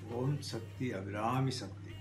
ஓம் சக்தி அபிராமி சக்தி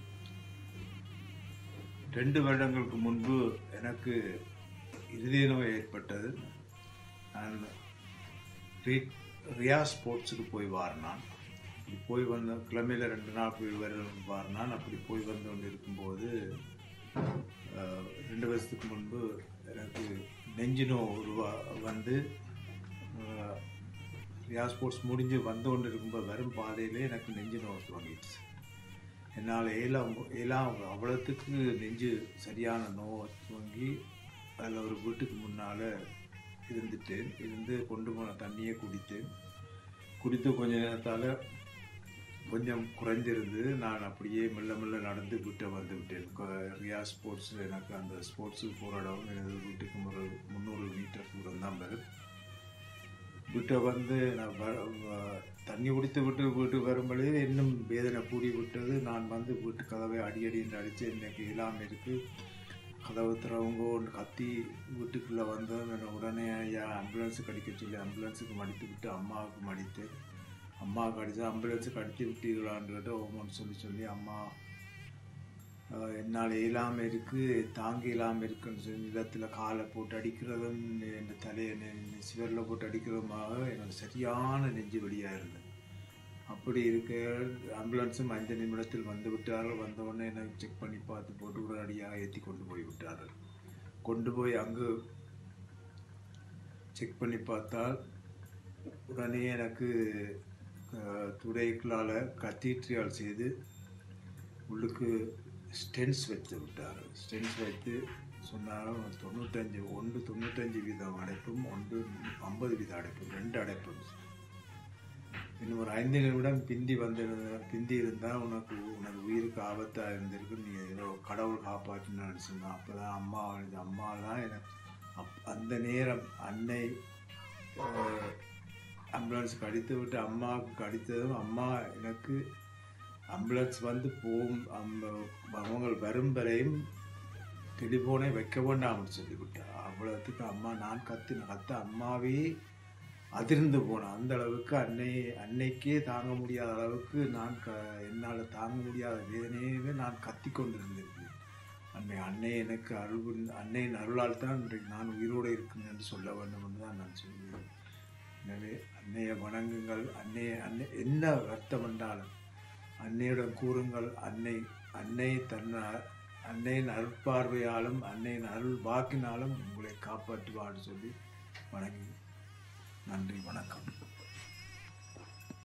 ரெண்டு வருடங்களுக்கு முன்பு எனக்கு இருதய நோய் ஏற்பட்டது நான் ரி- ரியா ஸ்போர்ட்ஸுக்கு போய் வாரினான் அப்படி போய் வந்த கிழமையில் ரெண்டு நாள் போய் வர வாரினான் அப்படி போய் வந்து கொண்டு இருக்கும்போது அஹ், ரெண்டு வருஷத்துக்கு முன்பு எனக்கு நெஞ்சு நோய் உருவா வந்து அஹ், ரியா ஸ்போர்ட்ஸ் முடிஞ்சு வந்து கொண்டு இருக்கும்போது வரும் பாதையிலே எனக்கு நெஞ்சு நோய் துவங்கிடுச்சு என்னால் ஏழாம் ஏழாம் அவ்வளோத்துக்கு நெஞ்சு சரியான நோய் துவங்கி அதில் ஒரு வீட்டுக்கு முன்னால் இருந்துட்டேன் இருந்து கொண்டு போன தண்ணியை குடித்தேன் குடித்து கொஞ்ச நேரத்தால் கொஞ்சம் குறைஞ்சிருந்து நான் அப்படியே மெல்ல மெல்ல நடந்து வீட்டை வந்து விட்டேன் கொ- ரியா ஸ்போர்ட்ஸ் எனக்கு அந்த ஸ்போர்ட்ஸுக்கு போகிற இடம் எனது வீட்டுக்கு ஒரு முந்நூறு மீட்டர் தூரம் தான் வரும் வீட்டை வந்து நான் வ- வ- தண்ணி குடித்து விட்டு வீட்டுக்கு வரும்பொழுது இன்னும் வேதனை கூடி விட்டது நான் வந்து வீட்டு கதவை அடி அடி என்று அடித்து இன்னைக்கு இல்லாமல் இருக்கு கதவு திறவுங்கோன்னு கத்தி வீட்டுக்குள்ளே வந்ததும் என்னை உடனே ஐயா ஆம்புலன்ஸுக்கு அடிக்க சொல்லி ஆம்புலன்ஸுக்கு மடித்து விட்டு அம்மாவுக்கு மடித்து அம்மாவுக்கு அடித்து ஆம்புலன்ஸுக்கு அடித்து விட்டீங்களான்னு கேட்டு ஓமன்னு சொல்லி சொல்லி அம்மா அஹ், என்னால் இயலாமல் இருக்குது தாங்க இயலாமல் இருக்குன்னு சொல்லி நிலத்தில் காலை போட்டு அடிக்கிறதும் என் தலையை நெ- சிவரில் போட்டு அடிக்கிறதுமாக எனக்கு சரியான நெஞ்சு வலியாக இருந்தது அப்படி இருக்க ஆம்புலன்ஸும் அஞ்சு நிமிடத்தில் வந்து விட்டார்கள் வந்த உடனே எனக்கு செக் பண்ணி பார்த்து போட்டு உடனடியாக ஏற்றி கொண்டு போய் விட்டார்கள் கொண்டு போய் அங்கு செக் பண்ணி பார்த்தால் உடனே எனக்கு அஹ், துடைகளால் கத்தீட்ரியால் செய்து உள்ளுக்கு ஸ்டென்ஸ் வைத்து விட்டார் ஸ்டென்ஸ் வைத்து சொன்னாலும் தொண்ணூத்தஞ்சு ஒன்று தொண்ணூத்தஞ்சு வீதம் அடைப்பும் ஒன்று ஐம்பது வீத அடைப்பும் ரெண்டு அடைப்பும் இன்னும் ஒரு ஐந்து நிமிடம் பிந்தி வந்து பிந்தி இருந்தால் உனக்கு உனக்கு உயிருக்கு ஆபத்தாக இருந்திருக்கு நீ ஏதோ கடவுள் காப்பாற்றினான்னு சொன்னான் அப்போ தான் அம்மா அழுது அம்மா தான் எனக்கு அப் அந்த நேரம் அன்னை ஆம்புலன்ஸுக்கு அடித்து விட்டு அம்மாவுக்கு அடித்ததும் அம்மா எனக்கு ஆம்புலன்ஸ் வந்து போகும் அம்ம- அவங்க வரும் வரையும் டெலிஃபோனை வைக்க வேண்டாம்னு சொல்லிவிட்டா அவ்வளோத்துக்கு அம்மா நான் கத்தின கத்த அம்மாவே அதிர்ந்து போனேன் அந்த அளவுக்கு அன்னை அன்னைக்கே தாங்க முடியாத அளவுக்கு நான் க என்னால் தாங்க முடியாத வேதனையவே நான் கத்தி கொண்டிருந்திருக்கேன் அன்னை அன்னை எனக்கு அருள் புரிந்த- அன்னையின் அருளால் தான் இன்றைக்கு நான் உயிரோடு இருக்கேன் என்று சொல்ல வேண்டும் என்று தான் நான் சொல்கிறேன் எனவே அன்னையை வணங்குங்கள் அன்னையை அன்னை என்ன வருத்தம் என்றாலும் அன்னையிடம் கூறுங்கள் அன்னை அன்னை தன் அ- அன்னையின் அருட்பார்வையாலும் அன்னையின் அருள் வாக்கினாலும் உங்களை காப்பாற்றுவான்னு சொல்லி வணங்கி நன்றி வணக்கம்